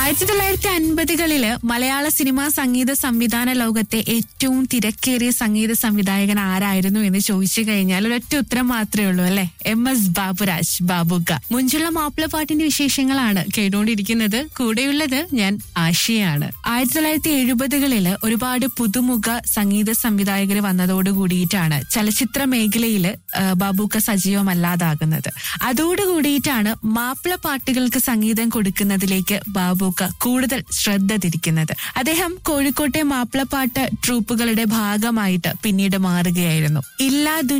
ആയിരത്തി തൊള്ളായിരത്തി അൻപതുകളില് മലയാള സിനിമാ സംഗീത സംവിധാന ലോകത്തെ ഏറ്റവും തിരക്കേറിയ സംഗീത സംവിധായകൻ ആരായിരുന്നു എന്ന് ചോദിച്ചു കഴിഞ്ഞാൽ ഒരൊറ്റ ഉത്തരം മാത്രമേ ഉള്ളൂ അല്ലെ എം എസ് ബാബുരാജ് ബാബുക്ക മുഞ്ചുള്ള മാപ്പിളപ്പാട്ടിന്റെ വിശേഷങ്ങളാണ് കേട്ടുകൊണ്ടിരിക്കുന്നത് കൂടെയുള്ളത് ഞാൻ ആശയാണ് ആയിരത്തി തൊള്ളായിരത്തി എഴുപതുകളില് ഒരുപാട് പുതുമുഖ സംഗീത സംവിധായകർ വന്നതോട് കൂടിയിട്ടാണ് ചലച്ചിത്ര മേഖലയിൽ ബാബുക്ക സജീവമല്ലാതാകുന്നത് അതോടുകൂടിയിട്ടാണ് മാപ്പിള പാട്ടുകൾക്ക് സംഗീതം കൊടുക്കുന്നതിലേക്ക് ബാബുക്ക കൂടുതൽ ശ്രദ്ധ തിരിക്കുന്നത് അദ്ദേഹം കോഴിക്കോട്ടെ മാപ്പിളപ്പാട്ട് ട്രൂപ്പുകളുടെ ഭാഗമായിട്ട് പിന്നീട് മാറുകയായിരുന്നു ഇല്ലാ